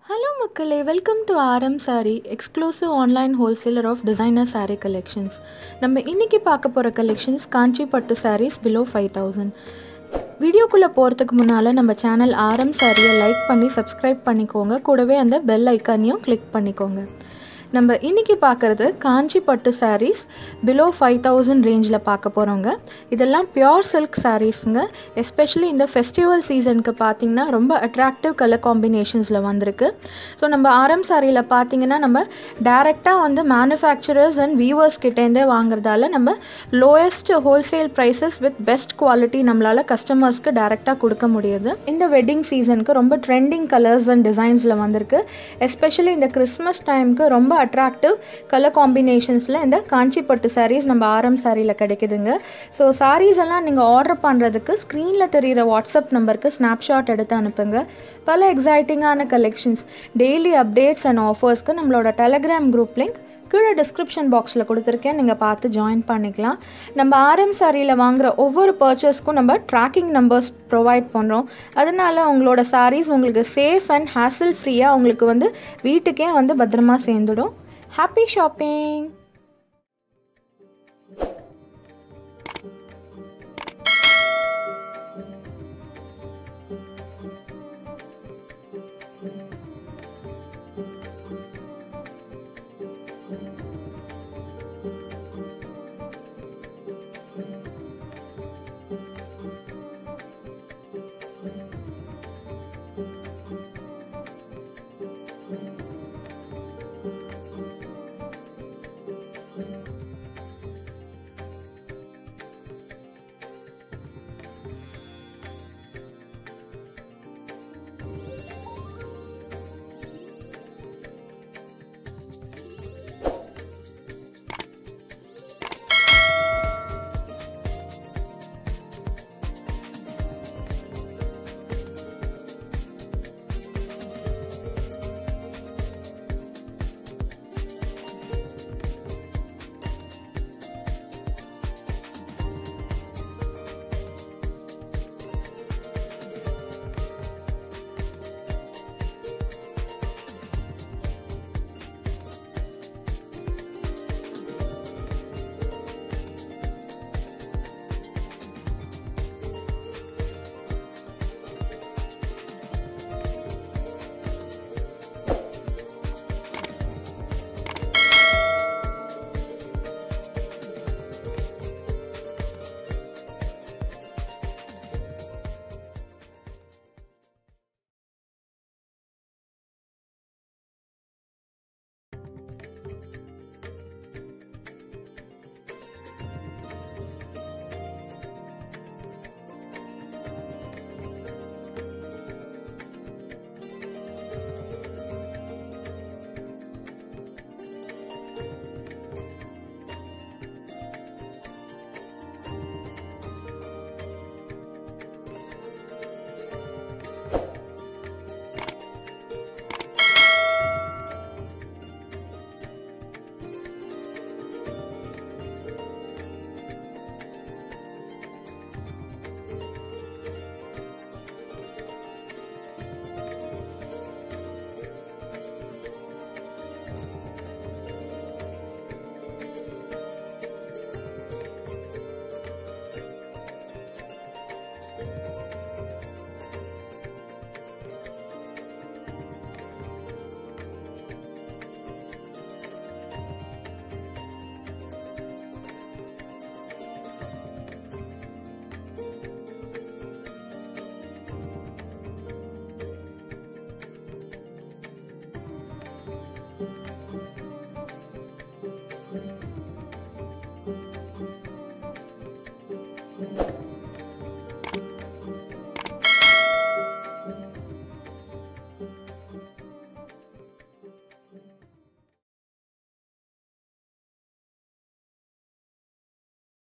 hello மக்களே welcome to RM sari exclusive online wholesaler of designer sari collections நம்ம இன்றைக்கி பார்க்க போகிற கலெக்ஷன்ஸ் காஞ்சி பட்டு சாரீஸ் பிலோ ஃபைவ் தௌசண்ட் வீடியோக்குள்ளே போகிறதுக்கு முன்னால் நம்ம சேனல் ஆர்எம் சாரியை லைக் பண்ணி சப்ஸ்கிரைப் பண்ணிக்கோங்க கூடவே அந்த பெல் ஐக்கானையும் கிளிக் பண்ணிக்கோங்க நம்ம இன்றைக்கி பார்க்குறது காஞ்சி பட்டு சாரீஸ் பிலோ ஃபைவ் தௌசண்ட் ரேஞ்சில் பார்க்க போகிறோங்க இதெல்லாம் பியோர் சில்க் சாரீஸுங்க எஸ்பெஷலி இந்த ஃபெஸ்டிவல் சீசனுக்கு பார்த்திங்கன்னா ரொம்ப அட்ராக்டிவ் கலர் காம்பினேஷன்ஸில் வந்திருக்கு ஸோ நம்ம ஆர்எம் சாரியில் பார்த்திங்கன்னா நம்ம டேரெக்டாக வந்து மேனுஃபேக்சரர்ஸ் அண்ட் வீவர்ஸ் கிட்டேருந்தே வாங்குறதால நம்ம lowest wholesale prices with best quality நம்மளால் கஸ்டமர்ஸ்க்கு டேரெக்டாக கொடுக்க முடியுது இந்த வெட்டிங் சீசனுக்கு ரொம்ப ட்ரெண்டிங் கலர்ஸ் அண்ட் டிசைன்ஸில் வந்திருக்கு எஸ்பெஷலி இந்த கிறிஸ்மஸ் டைமுக்கு ரொம்ப அட்ராக்டிவ் கலர் காம்பினேஷன்ஸில் இந்த காஞ்சிப்பட்டு சாரீஸ் நம்ம ஆரம் சாரியில் கிடைக்குதுங்க ஸோ சாரீஸ் எல்லாம் நீங்கள் ஆர்டர் பண்ணுறதுக்கு ஸ்க்ரீனில் தெரிகிற வாட்ஸ்அப் நம்பருக்கு ஸ்னாப்ஷாட் எடுத்து அனுப்புங்க பல எக்ஸைட்டிங்கான கலெக்ஷன்ஸ் டெய்லி அப்டேட்ஸ் அண்ட் ஆஃபர்ஸ்க்கு நம்மளோட டெலகிராம் குரூப் லிங்க் கீழே டிஸ்கிரிப்ஷன் பாக்ஸில் கொடுத்துருக்கேன் நீங்கள் பார்த்து ஜாயின் பண்ணிக்கலாம் நம்ம ஆர்எம் சாரியில் வாங்குகிற ஒவ்வொரு பர்ச்சேஸ்க்கும் நம்ம ட்ராக்கிங் நம்பர்ஸ் ப்ரொவைட் பண்ணுறோம் அதனால் உங்களோட சாரீஸ் உங்களுக்கு சேஃப் அண்ட் ஹேசில் ஃப்ரீயாக உங்களுக்கு வந்து வீட்டுக்கே வந்து பத்திரமா சேர்ந்துடும் ஹாப்பி ஷாப்பிங்